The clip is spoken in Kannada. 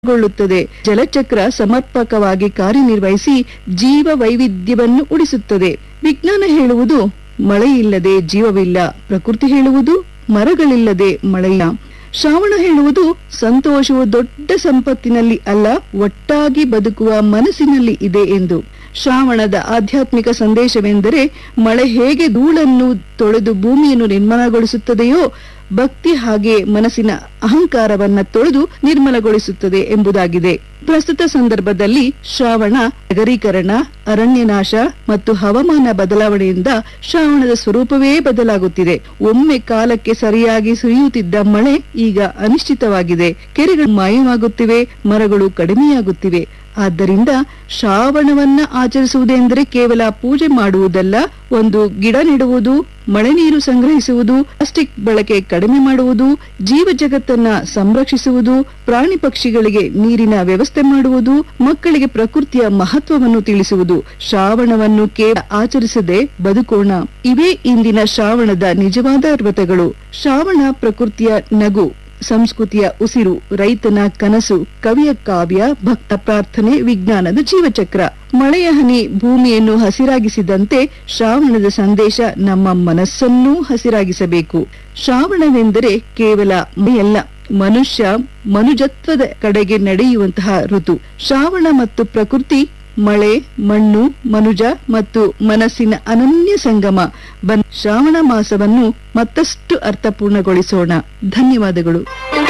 ಗೊಳ್ಳುತ್ತದೆ ಜಲಚಕ್ರ ಸಮರ್ಪಕವಾಗಿ ಕಾರ್ಯನಿರ್ವಹಿಸಿ ಜೀವ ವೈವಿಧ್ಯವನ್ನು ಉಳಿಸುತ್ತದೆ ವಿಜ್ಞಾನ ಹೇಳುವುದು ಮಳೆಯಿಲ್ಲದೆ ಜೀವವಿಲ್ಲ ಪ್ರಕೃತಿ ಹೇಳುವುದು ಮರಗಳಿಲ್ಲದೆ ಮಳೆಯಿಲ್ಲ ಶ್ರಾವಣ ಹೇಳುವುದು ಸಂತೋಷವು ದೊಡ್ಡ ಸಂಪತ್ತಿನಲ್ಲಿ ಅಲ್ಲ ಒಟ್ಟಾಗಿ ಬದುಕುವ ಮನಸ್ಸಿನಲ್ಲಿ ಇದೆ ಎಂದು ಶ್ರಾವಣದ ಆಧ್ಯಾತ್ಮಿಕ ಸಂದೇಶವೆಂದರೆ ಮಳೆ ಹೇಗೆ ಧೂಳನ್ನು ತೊಳೆದು ಭೂಮಿಯನ್ನು ನಿರ್ಮಲಗೊಳಿಸುತ್ತದೆಯೋ ಭಕ್ತಿ ಹಾಗೆ ಮನಸ್ಸಿನ ಅಹಂಕಾರವನ್ನ ತೊಳೆದು ನಿರ್ಮಲಗೊಳಿಸುತ್ತದೆ ಎಂಬುದಾಗಿದೆ ಪ್ರಸ್ತುತ ಸಂದರ್ಭದಲ್ಲಿ ಶ್ರಾವಣ ನಗರೀಕರಣ ಅರಣ್ಯನಾಶ ಮತ್ತು ಹವಾಮಾನ ಬದಲಾವಣೆಯಿಂದ ಶ್ರಾವಣದ ಸ್ವರೂಪವೇ ಬದಲಾಗುತ್ತಿದೆ ಒಮ್ಮೆ ಕಾಲಕ್ಕೆ ಸರಿಯಾಗಿ ಸುರಿಯುತ್ತಿದ್ದ ಮಳೆ ಈಗ ಅನಿಶ್ಚಿತವಾಗಿದೆ ಕೆರೆಗಳು ಮಾಯವಾಗುತ್ತಿವೆ ಮರಗಳು ಕಡಿಮೆಯಾಗುತ್ತಿವೆ ಆದ್ದರಿಂದ ಶ್ರಾವಣವನ್ನ ಆಚರಿಸುವುದೆಂದರೆ ಕೇವಲ ಪೂಜೆ ಮಾಡುವುದಲ್ಲ ಒಂದು ಗಿಡ ನೆಡುವುದು ಮಳೆ ನೀರು ಸಂಗ್ರಹಿಸುವುದು ಪ್ಲಾಸ್ಟಿಕ್ ಬಳಕೆ ಕಡಿಮೆ ಮಾಡುವುದು ಜೀವ ಜಗತ್ತನ್ನ ಸಂರಕ್ಷಿಸುವುದು ಪ್ರಾಣಿ ಪಕ್ಷಿಗಳಿಗೆ ನೀರಿನ ವ್ಯವಸ್ಥೆ ಮಾಡುವುದು ಮಕ್ಕಳಿಗೆ ಪ್ರಕೃತಿಯ ಮಹತ್ವವನ್ನು ತಿಳಿಸುವುದು ಶ್ರಾವಣವನ್ನು ಕೇವಲ ಆಚರಿಸದೆ ಬದುಕೋಣ ಇವೇ ಇಂದಿನ ಶ್ರಾವಣದ ನಿಜವಾದ ವ್ರತಗಳು ಶ್ರಾವಣ ಪ್ರಕೃತಿಯ ನಗು ಸಂಸ್ಕೃತಿಯ ಉಸಿರು ರೈತನ ಕನಸು ಕವಿಯ ಕಾವ್ಯ ಭಕ್ತ ಪ್ರಾರ್ಥನೆ ವಿಜ್ಞಾನದ ಜೀವಚಕ್ರ ಮಳೆಯ ಹನಿ ಭೂಮಿಯನ್ನು ಹಸಿರಾಗಿಸಿದಂತೆ ಶ್ರಾವಣದ ಸಂದೇಶ ನಮ್ಮ ಮನಸ್ಸನ್ನೂ ಹಸಿರಾಗಿಸಬೇಕು ಶ್ರಾವಣವೆಂದರೆ ಕೇವಲ ಮಳೆಯಲ್ಲ ಮನುಷ್ಯ ಮನುಜತ್ವದ ಕಡೆಗೆ ನಡೆಯುವಂತಹ ಋತು ಶ್ರಾವಣ ಮತ್ತು ಪ್ರಕೃತಿ ಮಳೆ ಮಣ್ಣು ಮನುಜ ಮತ್ತು ಮನಸ್ಸಿನ ಅನನ್ಯ ಸಂಗಮ ಬನ್ ಶ್ರಾವಣ ಮಾಸವನ್ನು ಮತ್ತಷ್ಟು ಅರ್ಥಪೂರ್ಣಗೊಳಿಸೋಣ ಧನ್ಯವಾದಗಳು